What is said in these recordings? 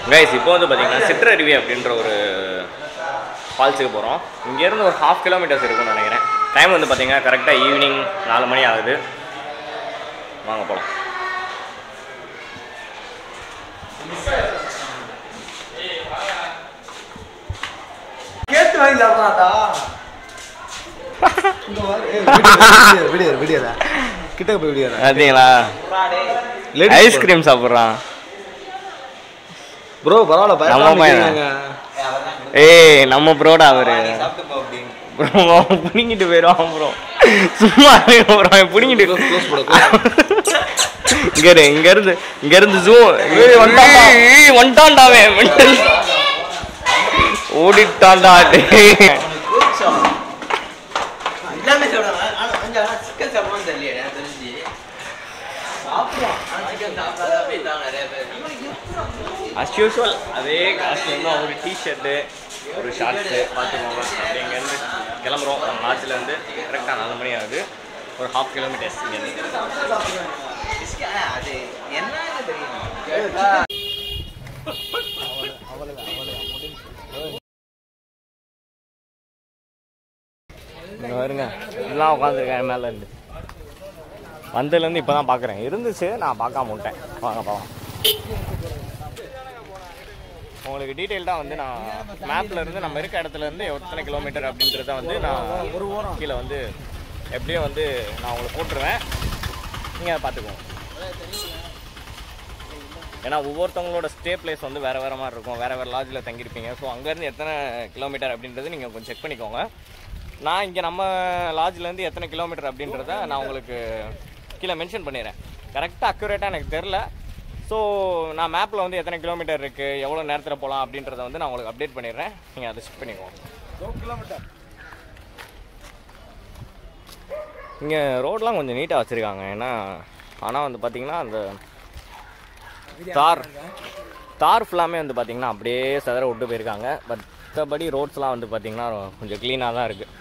Guys இப்போ வந்து பார்த்தீங்கன்னா சிற்றருவி அப்படின்ற ஒரு ஃபால்ஸுக்கு போகிறோம் இங்கேருந்து ஒரு ஹாஃப் கிலோமீட்டர்ஸ் இருக்கும்னு நினைக்கிறேன் டைம் வந்து பார்த்தீங்கன்னா கரெக்டாக ஈவினிங் நாலு மணி ஆகுது வாங்க போகலாம் கேட்டு வாங்கிடலாமாடா விடியர் விடியரா கிட்ட போய் விடியரா பார்த்தீங்களா ஐஸ்கிரீம் சாப்பிட்றான் ப்ரோ பரவாயில்ல நம்ம பயப்படாம பையனா? நிக்கிறீங்க. ஏய் நம்ம ப்ரோடா அவரு ப்ரோ பிடிங்கிட்டு போயிடுவான் ப்ரோ சும்மா ப்ரோ பிடிங்கிட்டு Close, close போடு, close. இங்க இரு இங்க இருந்து இங்க இருந்து ஜூம் வந்துட்டான்டாவே ஓடிட்டான்டா டேய். எல்லாமே சாப்பிடுவாங்க ஆனா கொஞ்சம் சிக்கன் சாப்பிடுவான்னு தெரியல எனக்கு தெரிஞ்சு சாப்பிடுவான் ஆனா சிக்கன் சாப்பிடாத அப்படியே தான் நிறைய பேர் as usual அதே காஸ்ட்யூம் தான் ஒரு டிஷர்ட்டு ஒரு ஷார்ட்ஸு பார்த்துக்கோங்க அப்படி இங்கேருந்து கிளம்புறோம் நம்ம லாட்ஜிலேருந்து கரெக்டாக நாலு மணி ஆகுது ஒரு ஹாஃப் கிலோமீட்டர்ஸ் இங்கேருந்து ஆனா அது என்னன்னு தெரியும் இங்கே வருங்க எல்லாம் உட்காந்துருக்கேன் மேலே இருந்து வந்ததுலேருந்து இப்போ தான் பார்க்குறேன் இருந்துச்சு நான் பார்க்காம விட்டேன் வாங்க பார்க்கலாம் உங்களுக்கு டீட்டெயில்டாக வந்து நான் மேப்பில் இருந்து நம்ம இருக்க இடத்துல இருந்து எத்தனை கிலோமீட்டர் அப்படின்றத வந்து நான் ஒரு ஓரம் கீழே வந்து எப்படியும் வந்து நான் உங்களுக்கு போட்டுருவேன் நீங்கள் அதை பார்த்துக்கோங்க ஏன்னா ஒவ்வொருத்தவங்களோட ஸ்டே பிளேஸ் வந்து வேறு வேறு மாதிரி இருக்கும் வேறு வேறு லாட்ஜில் தங்கியிருப்பீங்க ஸோ அங்கேருந்து எத்தனை கிலோமீட்டர் அப்படின்றது நீங்கள் கொஞ்சம் செக் பண்ணிக்கோங்க நான் இங்கே நம்ம லாட்ஜ்லேருந்து எத்தனை கிலோமீட்டர் அப்படின்றத நான் உங்களுக்கு கீழே மென்ஷன் பண்ணிடுறேன் கரெக்டாக அக்யூரேட்டாக எனக்கு தெரில ஸோ நான் மேப்பில் வந்து எத்தனை கிலோமீட்டர் இருக்குது எவ்வளோ நேரத்தில் போகலாம் அப்படின்றத வந்து நான் உங்களுக்கு அப்டேட் பண்ணிடுறேன் நீங்கள் அதை செக் பண்ணிக்கோங்க இங்கே ரோடெலாம் கொஞ்சம் நீட்டாக வச்சுருக்காங்க ஏன்னா ஆனால் வந்து பார்த்தீங்கன்னா அந்த தார் தார் ஃபுல்லாமே வந்து பார்த்தீங்கன்னா அப்படியே செதற விட்டு போயிருக்காங்க மற்றபடி ரோட்ஸ்லாம் வந்து பார்த்தீங்கன்னா கொஞ்சம் க்ளீனாக தான் இருக்குது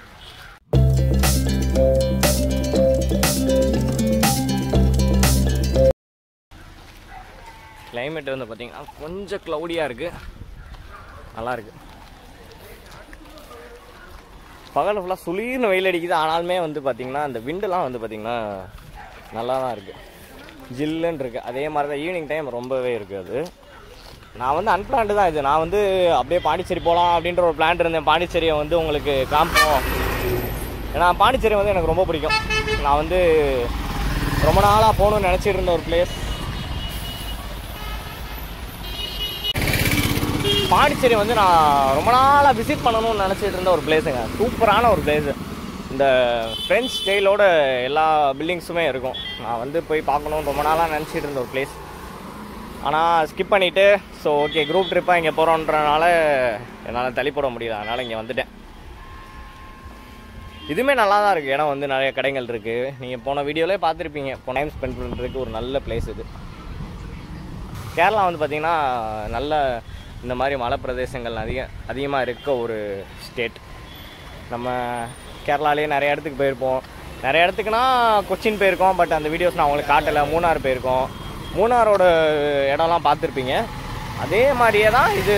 கிளைமேட் வந்து பார்த்தீங்கன்னா கொஞ்சம் க்ளவுடியாக இருக்குது நல்லா இருக்கு பகல் ஃபுல்லாக சுளீர்னு வெயில் அடிக்குது ஆனாலுமே வந்து பார்த்தீங்கன்னா அந்த விண்டெல்லாம் வந்து பார்த்தீங்கன்னா நல்லா தான் இருக்குது ஜில்லுன்னு இருக்குது அதே மாதிரி தான் ஈவினிங் டைம் ரொம்பவே இருக்குது அது நான் வந்து அன்பிளான்டு தான் இது நான் வந்து அப்படியே பாண்டிச்சேரி போகலாம் அப்படின்ற ஒரு பிளான் இருந்தேன் பாண்டிச்சேரியை வந்து உங்களுக்கு காமிப்போம் ஏன்னா பாண்டிச்சேரி வந்து எனக்கு ரொம்ப பிடிக்கும் நான் வந்து ரொம்ப நாளாக போகணும்னு நினச்சிட்டு இருந்த ஒரு பிளேஸ் பாண்டிச்சேரி வந்து நான் ரொம்ப நாளாக விசிட் பண்ணணும்னு நினச்சிட்டு இருந்த ஒரு பிளேஸுங்க சூப்பரான ஒரு பிளேஸு இந்த ஃப்ரெஞ்ச் ஸ்டைலோட எல்லா பில்டிங்ஸுமே இருக்கும் நான் வந்து போய் பார்க்கணும் ரொம்ப நாளாக நினச்சிட்டு இருந்த ஒரு பிளேஸ் ஆனால் ஸ்கிப் பண்ணிவிட்டு ஸோ ஓகே குரூப் ட்ரிப்பாக இங்கே போகிறோன்றனால என்னால் தள்ளி போட முடியல அதனால் இங்கே வந்துட்டேன் இதுவுமே நல்லா தான் இருக்குது இடம் வந்து நிறைய கடைகள் இருக்குது நீங்கள் போன வீடியோவிலே பார்த்துருப்பீங்க இப்போ டைம் ஸ்பெண்ட் பண்ணுறதுக்கு ஒரு நல்ல பிளேஸ் இது கேரளா வந்து பார்த்திங்கன்னா நல்ல இந்த மாதிரி மலை பிரதேசங்கள் அதிக அதிகமாக இருக்க ஒரு ஸ்டேட் நம்ம கேரளாலேயே நிறைய இடத்துக்கு போயிருப்போம் நிறைய இடத்துக்குனா கொச்சின் போயிருக்கோம் பட் அந்த வீடியோஸ் நான் உங்களுக்கு காட்டலை மூணார் போயிருக்கோம் மூணாரோட இடம்லாம் பார்த்துருப்பீங்க அதே மாதிரியே தான் இது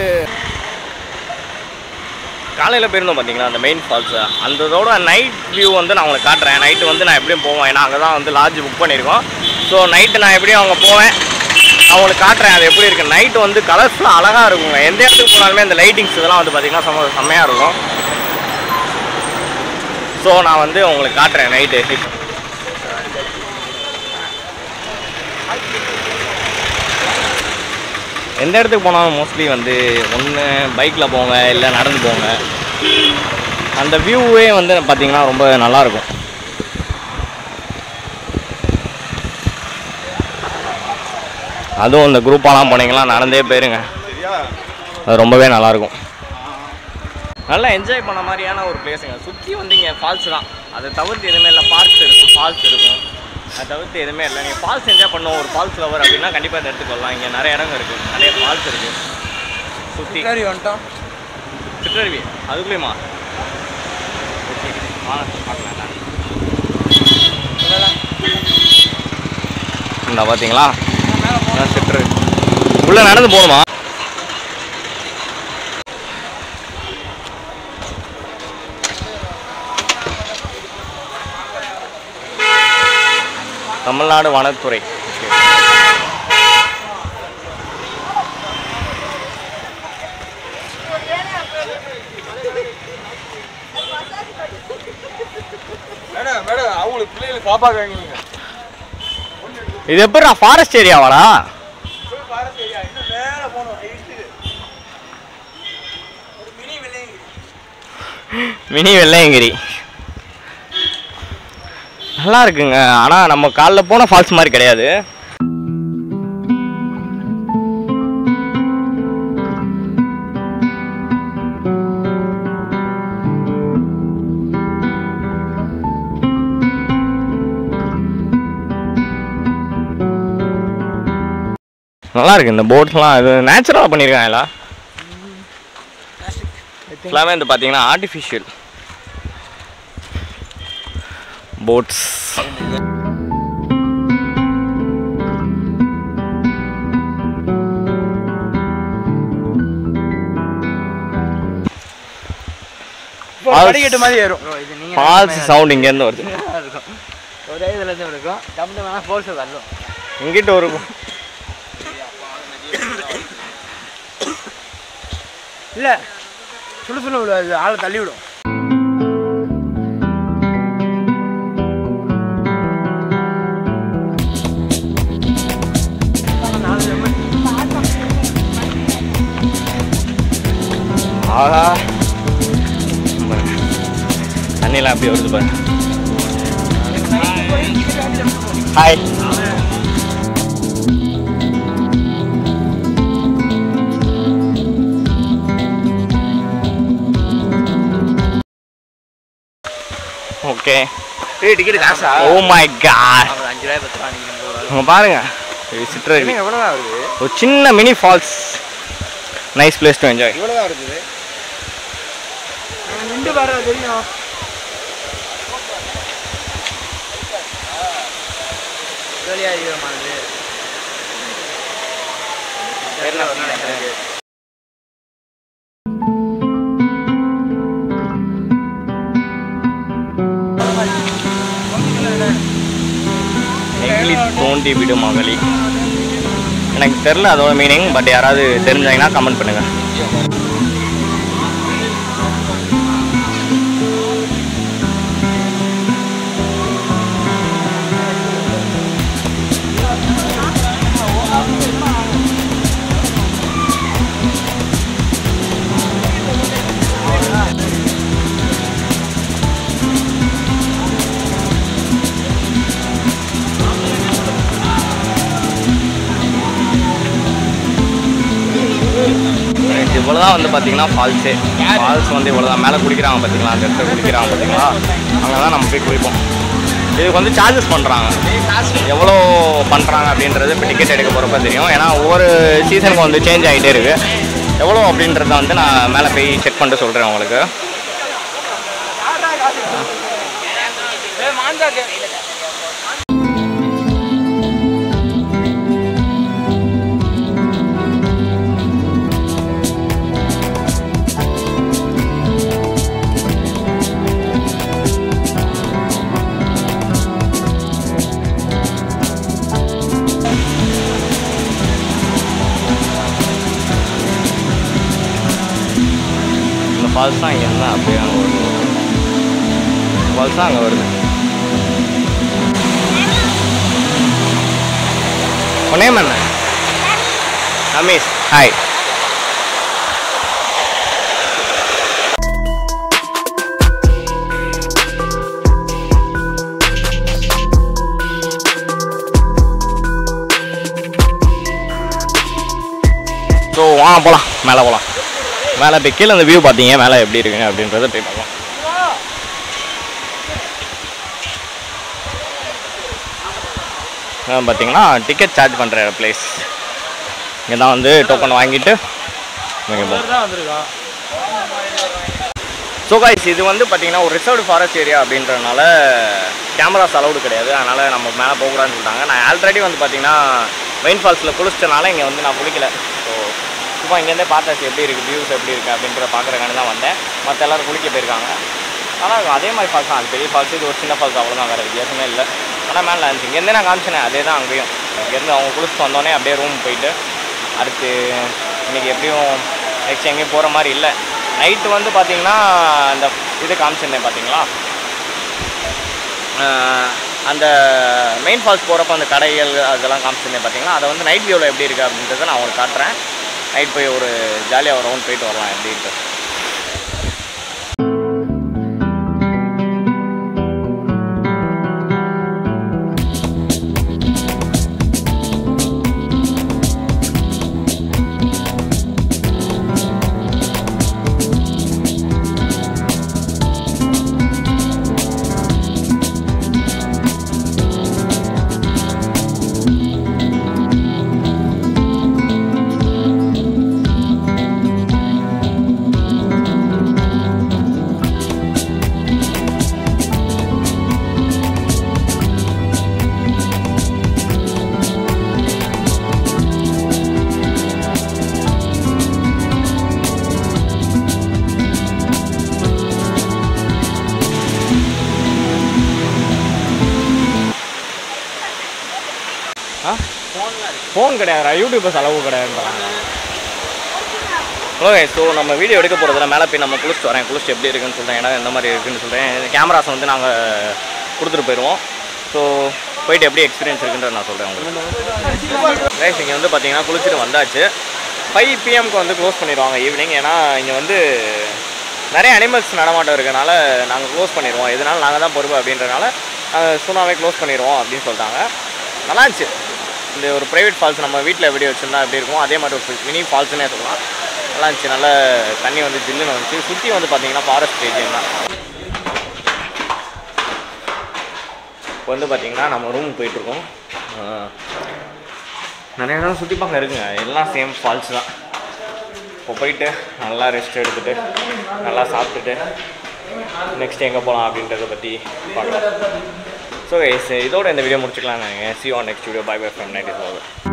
காலையில் போயிருந்தோம் பார்த்தீங்களா அந்த மெயின் ஃபால்ஸ் அந்த இதோட நைட் வியூ வந்து நான் உங்களுக்கு காட்டுறேன் நைட்டு வந்து நான் எப்படியும் போவேன் ஏன்னா அங்கே தான் வந்து லாட்ஜ் புக் பண்ணியிருக்கோம் ஸோ நைட்டு நான் எப்படியும் அங்கே போவேன் நான் உங்களுக்கு காட்டுறேன் அது எப்படி இருக்குது நைட்டு வந்து கலர்ஃபுல்லாக அழகாக இருக்குங்க எந்த இடத்துக்கு போனாலுமே அந்த லைட்டிங்ஸ் இதெல்லாம் வந்து பார்த்தீங்கன்னா செம்ம செம்மையாக இருக்கும் ஸோ நான் வந்து உங்களுக்கு காட்டுறேன் நைட்டு எந்த இடத்துக்கு போனாலும் மோஸ்ட்லி வந்து ஒன்று பைக்கில் போங்க இல்லை நடந்து போங்க அந்த வியூவே வந்து பார்த்தீங்கன்னா ரொம்ப நல்லாயிருக்கும் அதுவும் இந்த குரூப்பாலாம் போனீங்கன்னா நடந்தே போயிருங்க அது ரொம்பவே நல்லாயிருக்கும் நல்லா என்ஜாய் பண்ண மாதிரியான ஒரு பிளேஸுங்க சுற்றி வந்து இங்கே ஃபால்ஸ் தான் அதை தவிர்த்து எதுவுமே இல்லை பார்க்ஸ் இருக்கும் ஃபால்ஸ் இருக்கும் அதை தவிர்த்து எதுவுமே இல்லை நீங்கள் ஃபால்ஸ் என்ஜாய் பண்ணோம் ஒரு ஃபால்ஸ் லவர் அப்படின்னா கண்டிப்பாக இந்த இடத்துக்கு வரலாம் இங்கே நிறைய இடங்கள் இருக்குது நிறைய ஃபால்ஸ் இருக்குது சுற்றி பின்னாடி வந்துட்டோம் சிற்றருவி அதுக்குள்ளேயுமா ஓகே வாங்க பார்க்கலாம் இந்த பார்த்தீங்களா அதான் சிற்றருவி உள்ளே நடந்து போகணுமா தமிழ்நாடு வனத்துறை மேடம் மேடம் அவங்களுக்கு பிள்ளைகளுக்கு சாப்பாடு வாங்கிங்க இது எப்படி ஃபாரஸ்ட் ஏரியாவாடா இன்னும் மேலே போகணும் ஹைட்டு ஒரு மினி வில்லேஜ் மினி வெள்ளையங்கிரி நல்லா இருக்குங்க ஆனால் நம்ம காலைல போன ஃபால்ஸ் மாதிரி கிடையாது நல்லா இருக்கு இந்த போட்ஸ்லாம் இது நேச்சுரலாக பண்ணியிருக்காங்களா எல்லாமே வந்து பார்த்தீங்கன்னா ஆர்டிஃபிஷியல் போட்ஸ் படிக்கட்டு மாதிரி ஏறும் இது நீங்க ஃபால்ஸ் சவுண்ட் இங்கேருந்து வருது இருக்கும் ஒரே இதுல இருந்து இருக்கும் டம் டம் வேணா ஃபோர்ஸ் வரணும் இங்கிட்ட ஒரு இல்ல சுடு சுடு விடாது ஆளை தள்ளி விடும் ஆஹா பாருங்க. தண்ணிலாம் அப்படி வருது பாருங்க ஹாய் ஓகே டிக்கெட் காசா ஓ மை காட் அப்புறம் அஞ்சு ரூபாய் பத்து ரூபா நீங்கள் இங்க பாருங்க இது சிற்றருவி எவ்வளோதான் வருது ஒரு சின்ன mini falls nice place to enjoy இவ்வளோதான் இருக்குது நின்று பாரு தெரியும் ஜோலியா அதிகமானது நெகிழி தோண்டி விடும் மகளி எனக்கு தெரில அதோட மீனிங் பட் யாராவது தெரிஞ்சாங்கன்னா கமெண்ட் பண்ணுங்க இவ்வளோ தான் வந்து பார்த்தீங்கன்னா ஃபால்ஸே ஃபால்ஸ் வந்து இவ்வளோ தான் மேலே குடிக்கிறாங்க பார்த்தீங்களா அந்த இடத்துல குடிக்கிறாங்க பார்த்தீங்களா அங்கே தான் நம்ம போய் குளிப்போம் இதுக்கு வந்து சார்ஜஸ் பண்ணுறாங்க எவ்வளோ பண்ணுறாங்க அப்படின்றது இப்போ டிக்கெட் எடுக்க போகிறப்ப தெரியும் ஏன்னா ஒவ்வொரு சீசனுக்கு வந்து சேஞ்ச் ஆகிட்டே இருக்குது எவ்வளோ அப்படின்றத வந்து நான் மேலே போய் செக் பண்ணிட்டு சொல்கிறேன் உங்களுக்கு இந்த ஃபால்ஸ் தான் இங்கே இருந்தால் அப்படியே அங்கே வருது ஃபால்ஸ் தான் அங்கே வருது உன் நேம் என்ன ரமேஷ் ஹாய் ஸோ வாங்க போகலாம் மேலே போகலாம் மேலே போய் கீழே அந்த வியூ பார்த்தீங்க மேலே எப்படி இருக்குங்க அப்படின்றத போய் பார்க்கலாம் அதான் பார்த்தீங்கன்னா டிக்கெட் சார்ஜ் பண்ணுற பிளேஸ் இங்கே தான் வந்து டோக்கன் வாங்கிட்டு இங்கே போகும் தான் வந்திருக்கான் ஸோ கைஸ் இது வந்து பார்த்தீங்கன்னா ஒரு ரிசர்வ்டு ஃபாரஸ்ட் ஏரியா அப்படின்றனால கேமராஸ் அலௌடு கிடையாது அதனால் நம்ம மேலே போகக்கூடாதுன்னு சொல்லிட்டாங்க நான் ஆல்ரெடி வந்து பார்த்தீங்கன்னா மெயின் ஃபால்ஸில் குளிச்சிட்டனால இங்கே வந்து நான் குளிக்கல ஸோ சும்மா இங்கேருந்தே பார்த்தாச்சு எப்படி இருக்குது வியூஸ் எப்படி இருக்குது அப்படின்றத பார்க்குறக்கான தான் வந்தேன் மற்ற எல்லோரும் குளிக்க போயிருக்காங்க ஆனால் அதே மாதிரி ஃபால்ஸ் தான் அது பெரிய ஃபால்ஸ் இது ஒரு சின்ன ஃபால்ஸ் அவ்வளோதான் வேறு வித்தியாசமே இல்லை ஆனால் மேலே இருந்துச்சு இங்கேருந்து நான் காமிச்சினேன் அதே தான் அங்கேயும் இங்கேருந்து அவங்க குளிச்சுட்டு வந்தோடனே அப்படியே ரூம் போயிட்டு அடுத்து இன்றைக்கி எப்படியும் நெக்ஸ்ட் எங்கேயும் போகிற மாதிரி இல்லை நைட்டு வந்து பார்த்தீங்கன்னா அந்த இது காமிச்சிருந்தேன் பார்த்தீங்களா ஆஹ் அந்த மெயின் ஃபால்ஸ் போகிறப்ப அந்த கடைகள் அதெல்லாம் காமிச்சிருந்தேன் பார்த்தீங்களா அதை வந்து நைட் வியூவில் எப்படி இருக்குது அப்படின்றத நான் உங்களுக்கு காட்டுறேன் நைட் போய் ஒரு ஜாலியாக ஒரு ரவுண்ட் போயிட்டு வரலாம் எப்படின்ட்டு ஆ ஃபோன் கிடையாதுடா யூடியூபர்ஸ் அளவு கிடையாதுன்றாங்க ஓகே ஸோ நம்ம வீடியோ எடுக்க போகிறதுல மேலே போய் நம்ம குளிச்சுட்டு வரேன் குளிச்சுட்டு எப்படி இருக்குன்னு சொல்கிறேன் இடம் எந்த மாதிரி இருக்குன்னு சொல்கிறேன் கேமராஸ் வந்து நாங்கள் கொடுத்துட்டு போயிடுவோம் ஸோ போயிட்டு எப்படி எக்ஸ்பீரியன்ஸ் இருக்குன்றத நான் சொல்கிறேன் உங்களுக்கு ரைஸ் இங்கே வந்து பார்த்தீங்கன்னா குளிச்சுட்டு வந்தாச்சு ஃபைவ் பிஎம்க்கு வந்து க்ளோஸ் பண்ணிடுவாங்க ஈவினிங் ஏன்னா இங்கே வந்து நிறைய அனிமல்ஸ் நடமாட்டம் இருக்கனால நாங்கள் க்ளோஸ் பண்ணிடுவோம் இதனால் நாங்கள் தான் பொறுப்பு அப்படின்றனால சூனாவே க்ளோஸ் பண்ணிடுவோம் அப்படின்னு சொல்லிட்டாங்க நல்லா இருந்துச்சு இந்த ஒரு ப்ரைவேட் ஃபால்ஸ் நம்ம வீட்டில் எப்படி வச்சுருந்தா எப்படி இருக்கும் அதே மாதிரி ஒரு மினி ஃபால்ஸ்னே சொல்லலாம் நல்லா இருந்துச்சு நல்ல தண்ணி வந்து ஜில்லுன்னு வந்துச்சு சுற்றி வந்து பார்த்தீங்கன்னா ஃபாரஸ்ட் ஏரியா தான் இப்போ வந்து பார்த்தீங்கன்னா நம்ம ரூமுக்கு போயிட்டுருக்கோம் நிறைய இடம் சுற்றி பார்க்க இருக்குங்க எல்லாம் சேம் ஃபால்ஸ் தான் இப்போ போயிட்டு நல்லா ரெஸ்ட் எடுத்துட்டு நல்லா சாப்பிட்டுட்டு நெக்ஸ்ட் எங்கே போகலாம் அப்படின்றத பற்றி பார்க்கலாம் ஸோ இதோட இந்த வீடியோ முடிச்சுக்கலாம் நாங்கள் see on next video bye bye from night is over